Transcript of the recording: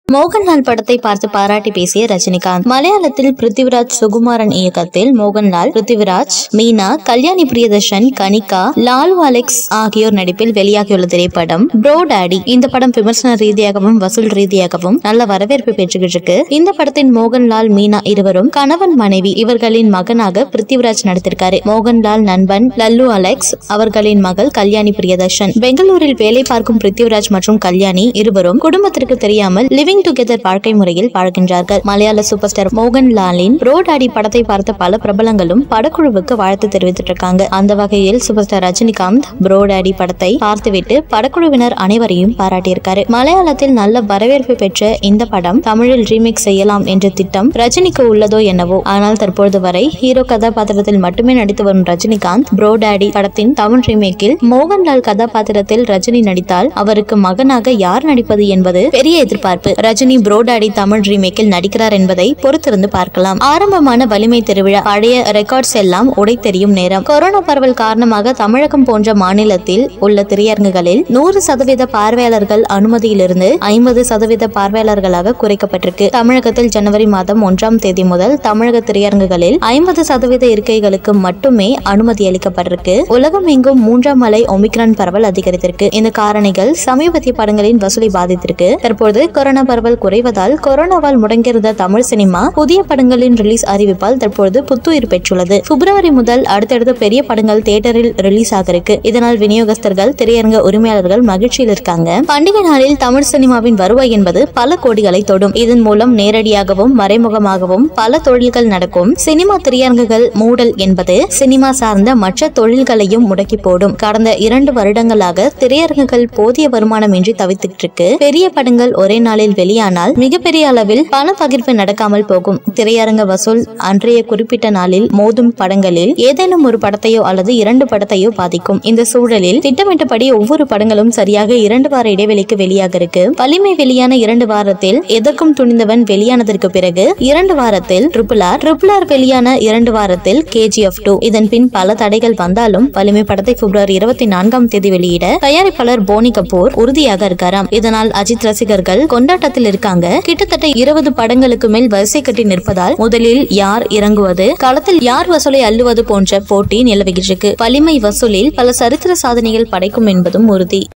மோகன்லால் படத்தை பார்த்து பாராட்டி பேசிய ரஜினிகாந்த் மலையாளத்தில் பிருத்திவிராஜ் சுகுமாரன் இயக்கத்தில் மோகன்லால் பிருத்திவிராஜ் மீனா கல்யாணி பிரியதர்ஷன் கனிகா லாலு அலெக்ஸ் ஆகியோர் நடிப்பில் வெளியாகியுள்ள திரைப்படம் ப்ரோ டாடி இந்த படம் விமர்சன ரீதியாகவும் வசூல் ரீதியாகவும் நல்ல வரவேற்பு பெற்றுக்கிட்டு இருக்கு இந்த படத்தின் மோகன்லால் மீனா இருவரும் கணவன் மனைவி இவர்களின் மகனாக பிருத்திவிராஜ் நடித்திருக்காரு மோகன்லால் நண்பன் லல்லு அலெக்ஸ் அவர்களின் மகள் கல்யாணி பிரியதர்ஷன் பெங்களூரில் வேலை பார்க்கும் பிருத்திவிராஜ் மற்றும் கல்யாணி இருவரும் குடும்பத்திற்கு தெரியாமல் லிவிங் டுகெதர் வாழ்க்கை முறையில் வாழ்கின்றார்கள் மலையாள சூப்பர் ஸ்டார் மோகன்லாலின் ரோடாடி படத்தை பார்த்த பல பிரபலங்களும் படக்குழுவுக்கு வாழ்த்து தெரிவித்துட்டு இருக்காங்க அந்த வகையில் சூப்பர் ஸ்டார் ரஜினிகாந்த் ப்ரோடாடி படத்தை பார்த்துவிட்டு படக்குழுவினர் அனைவரையும் பாராட்டியிருக்காரு மலையாளத்தில் நல்ல வரவேற்பு பெற்ற இந்த படம் தமிழில் ரீமேக் செய்யலாம் என்ற திட்டம் ரஜினிக்கு உள்ளதோ என்னவோ ஆனால் தற்பொழுது வரை ஹீரோ கதாபாத்திரத்தில் மட்டுமே நடித்து வரும் ரஜினிகாந்த் ப்ரோடாடி படத்தின் தமிழ் ரீமேக்கில் மோகன்லால் கதாபாத்திரத்தில் ரஜினி நடித்தால் அவருக்கு மகனாக யார் நடிப்பது என்பது பெரிய எதிர்பார்ப்பு ரஜினி ப்ரோடாடி தமிழ் ரீமேக்கில் நடிக்கிறார் என்பதை பொறுத்திருந்து பார்க்கலாம் ஆரம்பமான வலிமை திருவிழா பழைய ரெக்கார்ட்ஸ் எல்லாம் உடை தெரியும் நேரம் கொரோனா பரவல் காரணமாக தமிழகம் போன்ற மாநிலத்தில் உள்ள திரையரங்குகளில் நூறு சதவீத பார்வையாளர்கள் அனுமதியிலிருந்து ஐம்பது சதவீத பார்வையாளர்களாக குறைக்கப்பட்டிருக்கு தமிழகத்தில் ஜனவரி மாதம் ஒன்றாம் தேதி முதல் தமிழக திரையரங்குகளில் ஐம்பது சதவீத இருக்கைகளுக்கு மட்டுமே அனுமதி அளிக்கப்பட்டிருக்கு உலகம் எங்கும் மூன்றாம் அலை ஒமிக்ரான் பரவல் அதிகரித்திருக்கு இந்த காரணிகள் சமீபத்திய படங்களின் வசூலை பாதித்திருக்கு தற்போது கொரோனா பரவல் குறைவதால் கொரோனாவால் முடங்கியிருந்த தமிழ் சினிமா புதிய படங்களின் ரிலீஸ் அறிவிப்பால் தற்போது புத்துயிர் பெற்றுள்ளது பிப்ரவரி முதல் அடுத்தடுத்த பெரிய படங்கள் தியேட்டரில் ரிலீஸ் ஆக இருக்கு இதனால் விநியோகஸ்தர்கள் திரையரங்க உரிமையாளர்கள் மகிழ்ச்சியில் இருக்காங்க பண்டிகை நாளில் தமிழ் சினிமாவின் வருவாய் என்பது பல கோடிகளை தொடும் இதன் மூலம் நேரடியாகவும் மறைமுகமாகவும் பல தொழில்கள் நடக்கும் சினிமா திரையரங்குகள் மூடல் என்பது சினிமா சார்ந்த மற்ற தொழில்களையும் முடக்கி போடும் கடந்த இரண்டு வருடங்களாக திரையரங்குகள் போதிய வருமானமின்றி தவித்துட்டு இருக்கு பெரிய படங்கள் ஒரே நாளில் வெளியானால் மிகப்பெரிய அளவில் பண பகிர்வு நடக்காமல் போகும் திரையரங்க வசூல் அன்றைய குறிப்பிட்ட நாளில் மோதும் படங்களில் ஏதேனும் ஒரு படத்தையோ அல்லது இரண்டு படத்தையோ பாதிக்கும் இந்த சூழலில் திட்டமிட்டபடி ஒவ்வொரு படங்களும் சரியாக இரண்டு வார இடைவெளிக்கு வெளியாக இருக்கு வலிமை வெளியான இரண்டு வாரத்தில் எதற்கும் துணிந்தவன் வெளியானதற்கு பிறகு இரண்டு வாரத்தில் ட்ரிபிள் ஆர் ட்ரிபிள் ஆர் வெளியான இரண்டு வாரத்தில் கேஜிஎஃப் டூ இதன் பின் பல தடைகள் வந்தாலும் வலிமை படத்தை பிப்ரவரி இருபத்தி நான்காம் தேதி வெளியிட தயாரிப்பாளர் போனி கபூர் உறுதியாக இருக்காராம் இதனால் அஜித் ரசிகர்கள் கொண்டாட்டத்தில் இருக்காங்க கிட்டத்தட்ட இருபது படங்களுக்கு மேல் வரிசை கட்டி நிற்பதால் முதலில் யார் இறங்குவது களத்தில் யார் வசூலை அள்ளுவது போன்ற போட்டி நிலவுகிட்டு இருக்கு வலிமை வசூலில் பல சரித்திர சாதனைகள் படைக்கும் என்பதும் உறுதி